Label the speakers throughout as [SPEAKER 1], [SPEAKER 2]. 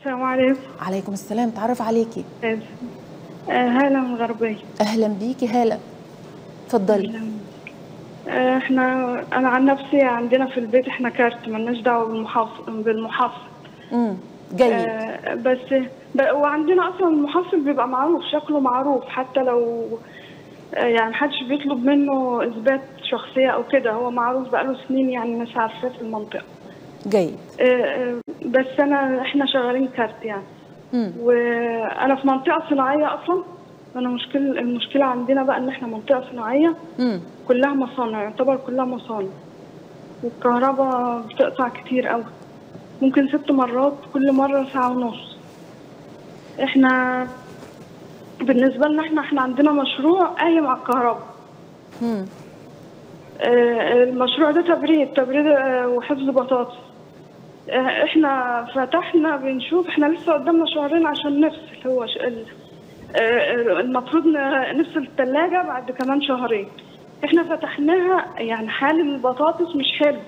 [SPEAKER 1] السلام عليكم
[SPEAKER 2] عليكم السلام تعرف عليكي
[SPEAKER 1] آه، هلا من الغربية
[SPEAKER 2] اهلا بيكي هاله اتفضلي
[SPEAKER 1] آه، احنا انا عن نفسي عندنا في البيت احنا كارت ملناش دعوة بالمحافظ بالمحافظ
[SPEAKER 2] امم جيد
[SPEAKER 1] آه، بس ب- وعندنا اصلا المحافظ بيبقى معروف شكله معروف حتى لو آه، يعني محدش بيطلب منه اثبات شخصية او كده هو معروف بقاله سنين يعني الناس عارفاه في المنطقة
[SPEAKER 2] جيد
[SPEAKER 1] آه، آه، بس انا احنا شغالين كارت يعني
[SPEAKER 2] امم
[SPEAKER 1] وانا في منطقه صناعيه اصلا انا مشكله المشكله عندنا بقى ان احنا منطقه صناعيه
[SPEAKER 2] امم
[SPEAKER 1] كلها مصانع يعتبر كلها مصانع والكهرباء بتقطع كتير قوي ممكن ست مرات كل مره ساعه ونص احنا بالنسبه لنا احنا احنا عندنا مشروع قايم على الكهرباء
[SPEAKER 2] امم
[SPEAKER 1] آه، المشروع ده تبريد تبريد آه، وحفظ بطاطس آه، احنا فتحنا بنشوف احنا لسه قدامنا شهرين عشان نفصل هو ش- ال- آه، المفروض ن- نفصل الثلاجة بعد كمان شهرين احنا فتحناها يعني حال البطاطس مش حلو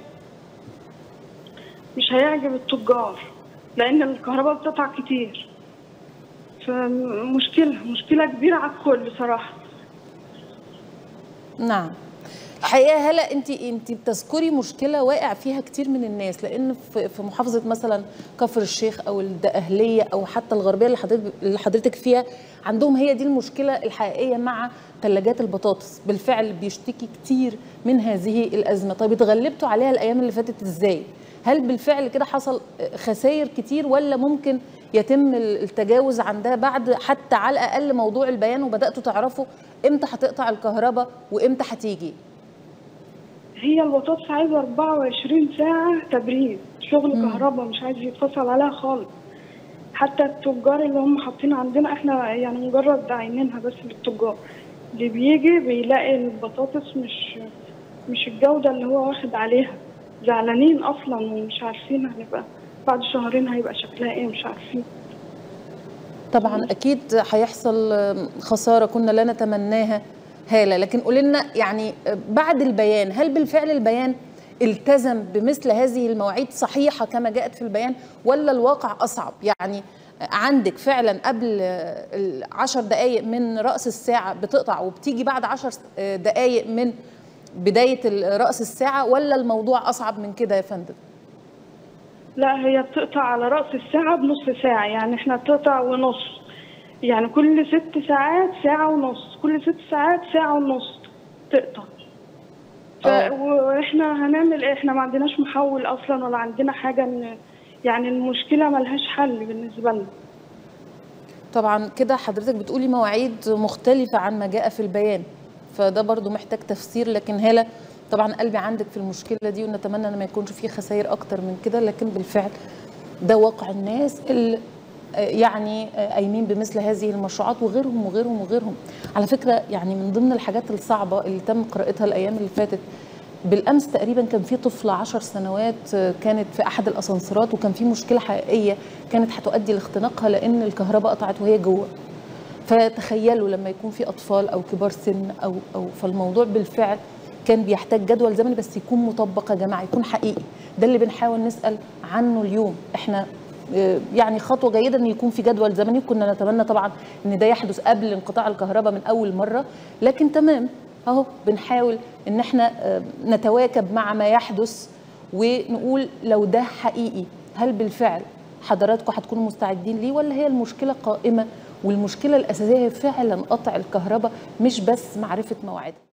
[SPEAKER 1] مش هيعجب التجار لان الكهرباء بتقطع كتير فمشكلة مشكلة كبيرة على الكل صراحة
[SPEAKER 2] نعم الحقيقه هلا انت انت بتذكري مشكله واقع فيها كتير من الناس لان في في محافظه مثلا كفر الشيخ او الدقهليه او حتى الغربيه اللي حضرتك اللي حضرتك فيها عندهم هي دي المشكله الحقيقيه مع ثلاجات البطاطس بالفعل بيشتكي كتير من هذه الازمه طيب اتغلبتوا عليها الايام اللي فاتت ازاي هل بالفعل كده حصل خسائر كتير ولا ممكن يتم التجاوز عن ده بعد حتى على الاقل موضوع البيان وبداتوا تعرفوا امتى هتقطع الكهرباء وامتى هتيجي
[SPEAKER 1] هي البطاطس عايزة 24 ساعة تبريد شغل كهرباء مش عايز يتفصل عليها خالص حتى التجار اللي هم حاطين عندنا احنا يعني مجرد عينينها بس للتجار اللي بيجي بيلاقي البطاطس مش مش الجودة اللي هو واخد عليها زعلانين اصلا ومش عارفين هنبقى بعد شهرين هيبقى شكلها ايه مش عارفين
[SPEAKER 2] طبعا اكيد هيحصل خساره كنا لا نتمناها هاله لكن قولي لنا يعني بعد البيان هل بالفعل البيان التزم بمثل هذه المواعيد صحيحه كما جاءت في البيان ولا الواقع اصعب يعني عندك فعلا قبل العشر دقائق من رأس الساعة بتقطع وبتيجي بعد عشر دقائق من بداية رأس الساعة ولا الموضوع أصعب من كده يا فندم؟
[SPEAKER 1] لا هي بتقطع على رأس الساعة بنص ساعة يعني احنا بتقطع ونص يعني كل ست ساعات ساعة ونص كل ست ساعات ساعة ونص تقطع ف...
[SPEAKER 2] آه.
[SPEAKER 1] واحنا هنعمل ايه احنا ما عندناش محول اصلا ولا عندنا حاجة ان يعني المشكلة ملهاش حل بالنسبة لنا
[SPEAKER 2] طبعا كده حضرتك بتقولي مواعيد مختلفة عن ما جاء في البيان فده برضو محتاج تفسير لكن هالة طبعا قلبي عندك في المشكلة دي ونتمنى ان ما يكونش فيه خسائر اكتر من كده لكن بالفعل ده واقع الناس اللي يعني قايمين بمثل هذه المشروعات وغيرهم وغيرهم وغيرهم على فكرة يعني من ضمن الحاجات الصعبة اللي تم قراءتها الأيام اللي فاتت بالامس تقريبا كان في طفله 10 سنوات كانت في احد الاسانسيرات وكان في مشكله حقيقيه كانت هتؤدي لاختناقها لان الكهرباء قطعت وهي جوه فتخيلوا لما يكون في اطفال او كبار سن او او فالموضوع بالفعل كان بيحتاج جدول زمني بس يكون مطبق يا جماعه يكون حقيقي ده اللي بنحاول نسال عنه اليوم احنا يعني خطوه جيده ان يكون في جدول زمني كنا نتمنى طبعا ان ده يحدث قبل انقطاع الكهرباء من اول مره لكن تمام اهو بنحاول ان احنا نتواكب مع ما يحدث ونقول لو ده حقيقي هل بالفعل حضراتكم هتكونوا مستعدين ليه ولا هي المشكله قائمه والمشكله الاساسيه هي فعلا قطع الكهرباء مش بس معرفه مواعيدها